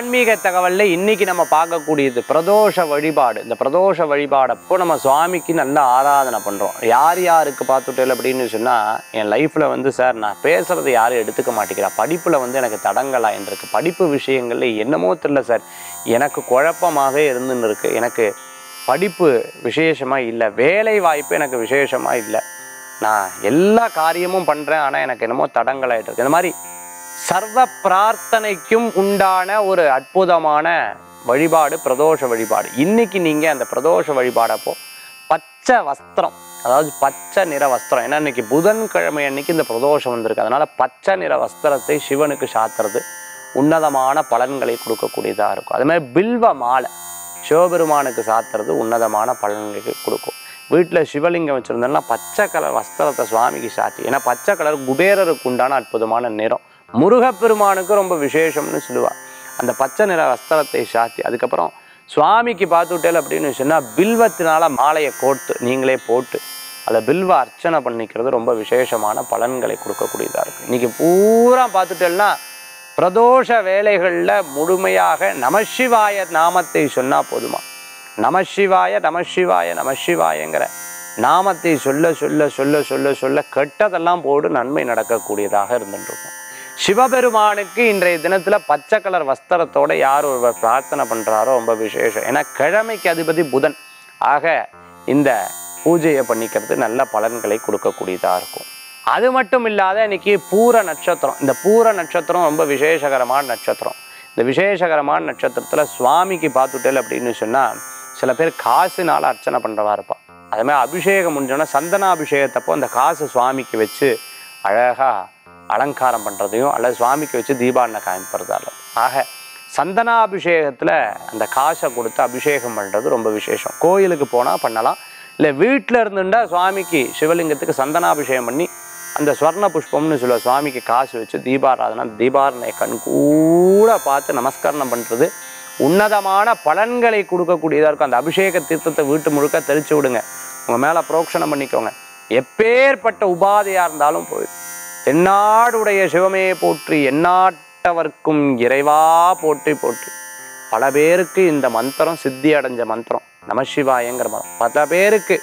ஆன்மீக தகவல்ல இன்னைக்கு நம்ம பார்க்கக்கூடியது பிரதோஷ வழிபாடு இந்த பிரதோஷ வழிபாடப்போ நம்ம சுவாமிக்கு நல்ல ஆராதனை பண்றோம் யார் யாருக்கு பார்த்துட்டேன் அப்படின்னு சொன்னா என் லைஃப்ல வந்து சார் நான் பேசுறது யாரும் எடுத்துக்க மாட்டேங்கிறா படிப்புல வந்து எனக்கு தடங்கலா இருக்கு படிப்பு விஷயங்கள்ல என்னமோ தெரியல சார் எனக்கு குழப்பமாக இருந்துன்னு இருக்கு எனக்கு படிப்பு விசேஷமா இல்லை வேலை வாய்ப்பு எனக்கு விசேஷமா இல்லை நான் எல்லா காரியமும் பண்றேன் ஆனா எனக்கு என்னமோ தடங்கலாயிட்டு இருக்கு இந்த மாதிரி சர்வ பிரார்த்தனைக்கும் உண்டான ஒரு அற்புதமான வழிபாடு பிரதோஷ வழிபாடு இன்னைக்கு நீங்க அந்த பிரதோஷ வழிபாடப்போ பச்சை வஸ்திரம் அதாவது பச்சை நிற வஸ்திரம் ஏன்னா இன்னைக்கு புதன்கிழமை அன்னைக்கு இந்த பிரதோஷம் வந்திருக்கு அதனால பச்சை நிற வஸ்திரத்தை சிவனுக்கு சாத்துறது உன்னதமான பலன்களை கொடுக்கக்கூடியதாக இருக்கும் அது மாதிரி பில்வ மாலை சிவபெருமானுக்கு சாத்துறது உன்னதமான பலன்களுக்கு கொடுக்கும் வீட்டில் சிவலிங்கம் வச்சுருந்தோம்னா பச்சை கலர் வஸ்திரத்தை சுவாமிக்கு சாத்தி ஏன்னா பச்சை கலர் குபேரருக்கு உண்டான அற்புதமான நிறம் முருகப்பெருமானுக்கு ரொம்ப விசேஷம்னு சொல்லுவா அந்த பச்சை நிற வஸ்திரத்தை சாத்தி அதுக்கப்புறம் சுவாமிக்கு பார்த்துட்டேல் அப்படின்னு சொன்னால் பில்வத்தினால மாலையை கோர்த்து நீங்களே போட்டு அதை பில்வ அர்ச்சனை பண்ணிக்கிறது ரொம்ப விசேஷமான பலன்களை கொடுக்கக்கூடியதாக இருக்கும் இன்றைக்கி பூரா பார்த்துட்டேன்னா பிரதோஷ வேலைகளில் முழுமையாக நமசிவாய நாமத்தை சொன்னால் போதுமா நமசிவாய நமசிவாய நமசிவாயங்கிற நாமத்தை சொல்ல சொல்ல சொல்ல சொல்ல சொல்ல கெட்டதெல்லாம் போடு நன்மை நடக்கக்கூடியதாக இருந்துருக்கும் சிவபெருமானுக்கு இன்றைய தினத்துல பச்சை கலர் வஸ்திரத்தோட யார் ஒருவர் பிரார்த்தனை பண்றாரோ ரொம்ப விசேஷம் ஏன்னா கிழமைக்கு அதிபதி புதன் ஆக இந்த பூஜையை பண்ணிக்கிறது நல்ல பலன்களை கொடுக்கக்கூடியதா இருக்கும் அது மட்டும் இல்லாத இன்னைக்கு பூர நட்சத்திரம் இந்த பூர நட்சத்திரம் ரொம்ப விசேஷகரமான நட்சத்திரம் இந்த விசேஷகரமான நட்சத்திரத்துல சுவாமிக்கு பார்த்துட்டேல் அப்படின்னு சொன்னா சில பேர் காசுனால அர்ச்சனை பண்றவா இருப்பா அதே மாதிரி அபிஷேகம் முடிஞ்சோன்னா சந்தனாபிஷேகத்தப்போ அந்த காசு சுவாமிக்கு வச்சு அழகா அலங்காரம் பண்ணுறதையும் அல்லது சுவாமிக்கு வச்சு தீபாவளி காமிப்படுறதாலும் ஆக சந்தனாபிஷேகத்தில் அந்த காசை கொடுத்து அபிஷேகம் பண்ணுறது ரொம்ப விசேஷம் கோயிலுக்கு போனால் பண்ணலாம் இல்லை வீட்டில் இருந்துட்டா சுவாமிக்கு சிவலிங்கத்துக்கு சந்தனாபிஷேகம் பண்ணி அந்த ஸ்வர்ண புஷ்பம்னு சொல்லுவ சுவாமிக்கு காசு வச்சு தீபாராதனை தீபாரணையை கண் கூட பார்த்து நமஸ்கரணம் பண்ணுறது உன்னதமான பலன்களை கொடுக்கக்கூடியதாக இருக்கும் அந்த அபிஷேக தீர்த்தத்தை வீட்டு முழுக்க தெளிச்சு விடுங்க உங்கள் மேலே புரோக்ஷணம் பண்ணிக்கோங்க எப்பேற்பட்ட உபாதையாக இருந்தாலும் போயிடும் தென்னாடுடைய சிவமே போற்றி எந்நாட்டவர்க்கும் இறைவா போற்றி போற்றி பல பேருக்கு இந்த மந்திரம் சித்தி அடைஞ்ச மந்திரம் நமசிவாயங்கிற மந்திரம் பல பேருக்கு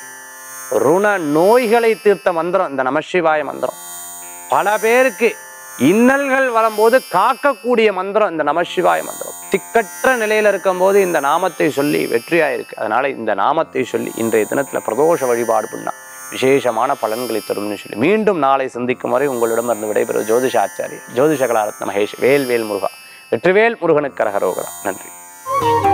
ருண நோய்களை தீர்த்த மந்திரம் இந்த நமசிவாய மந்திரம் பல பேருக்கு இன்னல்கள் வரும்போது காக்கக்கூடிய மந்திரம் இந்த நமசிவாய மந்திரம் திக்கற்ற நிலையில இருக்கும்போது இந்த நாமத்தை சொல்லி வெற்றியாயிருக்கு அதனால இந்த நாமத்தை சொல்லி இன்றைய தினத்துல பிரதோஷ வழிபாடு பண்ணா விசேஷமான பலன்களை தரும்னு சொல்லி மீண்டும் நாளை சந்திக்கும் வரை உங்களிடமிருந்து விடைபெறும் ஜோதிஷ ஆச்சாரியர் ஜோதிஷ கலாரத்ன மகேஷ் வேல் வேல் முருகா வெற்றிவேல் முருகனுக்கு கரகரோகரா நன்றி